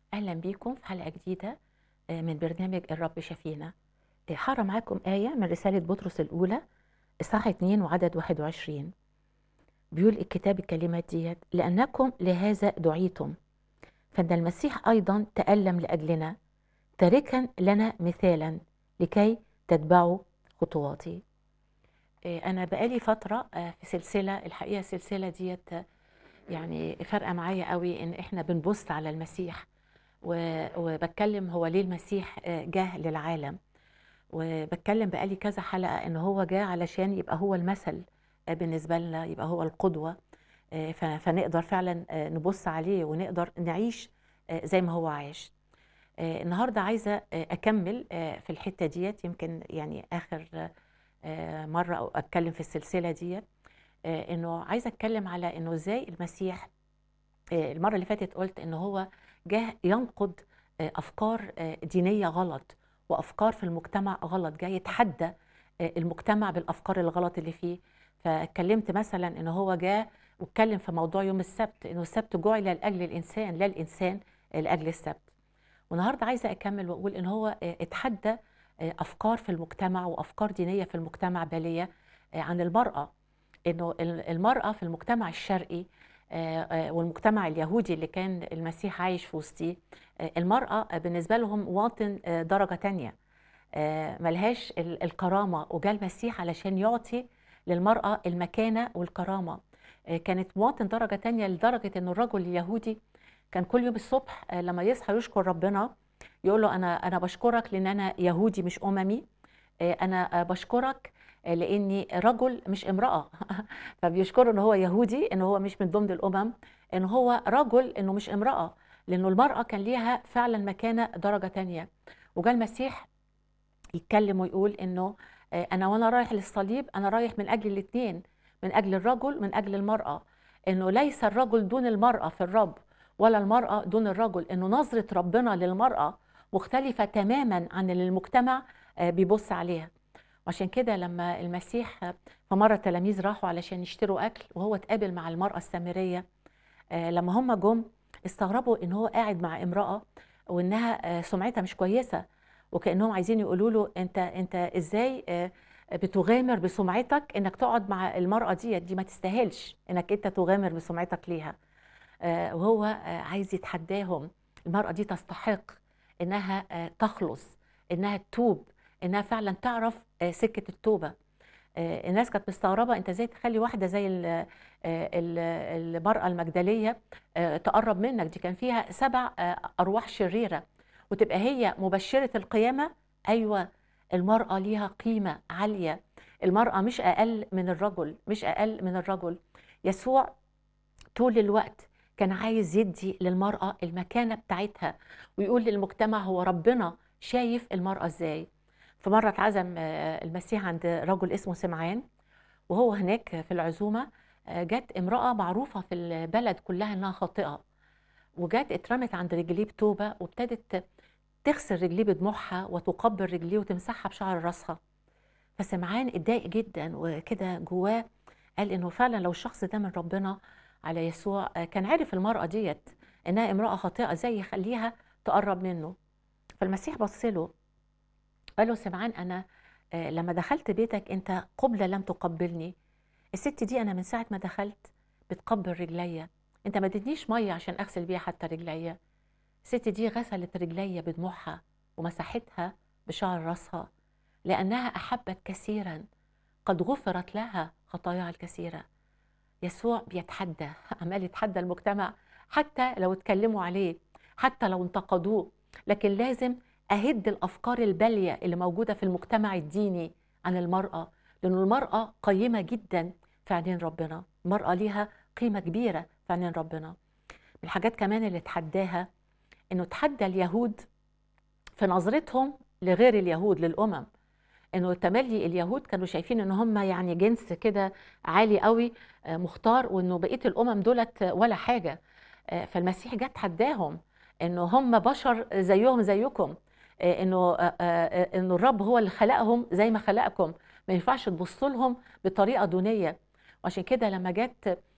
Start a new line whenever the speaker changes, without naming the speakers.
أهلا بيكم في حلقة جديدة آه، من برنامج الرب شفينا آه، هقرا معاكم آية من رسالة بطرس الأولى إصحاح 2 وعدد 21 بيقول الكتاب الكلمات ديت لأنكم لهذا دعيتم فإن المسيح أيضا تألم لأجلنا تاركا لنا مثالا لكي تتبعوا خطواتي آه، أنا بقالي فترة آه، في سلسلة الحقيقة السلسلة ديت آه، يعني فارقة معايا قوي إن إحنا بنبص على المسيح و- وبتكلم هو ليه المسيح آه، جه للعالم وبتكلم بقالي كذا حلقة إن هو جه علشان يبقى هو المثل آه، بالنسبة لنا يبقى هو القدوة آه، ف- فنقدر فعلا آه، نبص عليه ونقدر نعيش آه، زي ما هو عايش آه، النهاردة عايزة آه، أكمل آه، في الحتة ديت يمكن يعني آخر آه، مرة أو أتكلم في السلسلة ديت آه، إنه عايزة أتكلم على إنه إزاي المسيح آه، المرة اللي فاتت قلت إن هو جه ينقض آه، أفكار آه، دينية غلط وأفكار في المجتمع غلط جاي يتحدى آه، المجتمع بالأفكار الغلط اللي فيه فاتكلمت مثلا إن هو جاء واتكلم في موضوع يوم السبت إنه السبت جعل لأجل الإنسان لا الإنسان لأجل السبت والنهارده عايزه اكمل واقول ان هو آه، اتحدى آه، افكار في المجتمع وافكار دينيه في المجتمع باليه آه، عن المراه انه ال- المراه في المجتمع الشرقي آه، آه، والمجتمع اليهودي اللي كان المسيح عايش في وسطيه آه، المراه آه، بالنسبه لهم مواطن آه، درجه تانية آه، ملهاش ال- الكرامه وجاء المسيح علشان يعطي للمراه المكانه والكرامه آه، كانت مواطن درجه تانية لدرجه ان الرجل اليهودي كان كل يوم الصبح آه، لما يصحى يشكر ربنا يقول له انا انا بشكرك لان انا يهودي مش اممي آه، انا آه، بشكرك آه، لاني رجل مش امراه فبيشكره ان هو يهودي ان هو مش من ضمن الامم ان هو رجل انه مش امراه لانه المراه كان ليها فعلا مكانه درجه تانية وجاء المسيح يتكلم ويقول انه آه، انا وانا رايح للصليب انا رايح من اجل الاثنين من اجل الرجل من اجل المراه انه ليس الرجل دون المراه في الرب ولا المراه دون الرجل انه نظره ربنا للمراه مختلفه تماما عن اللي المجتمع آه، بيبص عليها وعشان كده لما المسيح آه، في مره التلاميذ راحوا علشان يشتروا اكل وهو اتقابل مع المراه السامريه آه، لما هم جم استغربوا ان هو قاعد مع امراه وانها آه، سمعتها مش كويسه وكانهم عايزين يقولوا له انت انت ازاي آه، بتغامر بسمعتك انك تقعد مع المراه دي دي ما تستاهلش انك انت تغامر بسمعتك ليها آه، وهو آه، عايز يتحداهم المرأة دي تستحق إنها آه، تخلص إنها تتوب إنها فعلا تعرف آه، سكة التوبة آه، الناس كانت مستغربة أنت إزاي تخلي واحدة زي ال- آه، ال- المرأة المجدلية آه، تقرب منك دي كان فيها سبع آه، أرواح شريرة وتبقى هي مبشرة القيامة أيوة المرأة ليها قيمة عالية المرأة مش أقل من الرجل مش أقل من الرجل يسوع طول الوقت كان عايز يدي للمرأة المكانة بتاعتها ويقول للمجتمع هو ربنا شايف المرأة ازاي في مرة اتعزم آه، المسيح عند رجل اسمه سمعان وهو هناك في العزومة آه، جت امرأة معروفة في البلد كلها انها خاطئة وجت اترمت عند رجليه بتوبة وابتدت تغسل رجليه بدموعها وتقبل رجليه وتمسحها بشعر راسها فسمعان اتضايق جدا وكده جواه قال انه فعلا لو الشخص ده من ربنا على يسوع آه، كان عارف المرأة ديت انها امرأة خاطئة ازاي يخليها تقرب منه فالمسيح بص له قال له سمعان انا آه، لما دخلت بيتك انت قبلة لم تقبلني الست دي انا من ساعة ما دخلت بتقبل رجليا انت ما ادتنيش مية عشان اغسل بيها حتى رجليا الست دي غسلت رجليا بدموعها ومسحتها بشعر راسها لانها احبت كثيرا قد غفرت لها خطاياها الكثيره يسوع بيتحدى عمال يتحدى المجتمع حتى لو اتكلموا عليه حتى لو انتقدوه لكن لازم أهد الأفكار البالية اللي موجودة في المجتمع الديني عن المرأة لأن المرأة قيمة جدا في عينين ربنا المرأة ليها قيمة كبيرة في عينين ربنا من الحاجات كمان اللي تحداها انه تحدى اليهود في نظرتهم لغير اليهود للامم انه تملي اليهود كانوا شايفين ان هم يعني جنس كده عالي قوي آه، مختار وانه بقيه الامم دولت ولا حاجه آه، فالمسيح جه تحداهم انه هم بشر زيهم زيكم آه، انه آه، آه، انه الرب هو اللي خلقهم زي ما خلقكم ما ينفعش تبصوا لهم بطريقه دونيه وعشان كده لما جت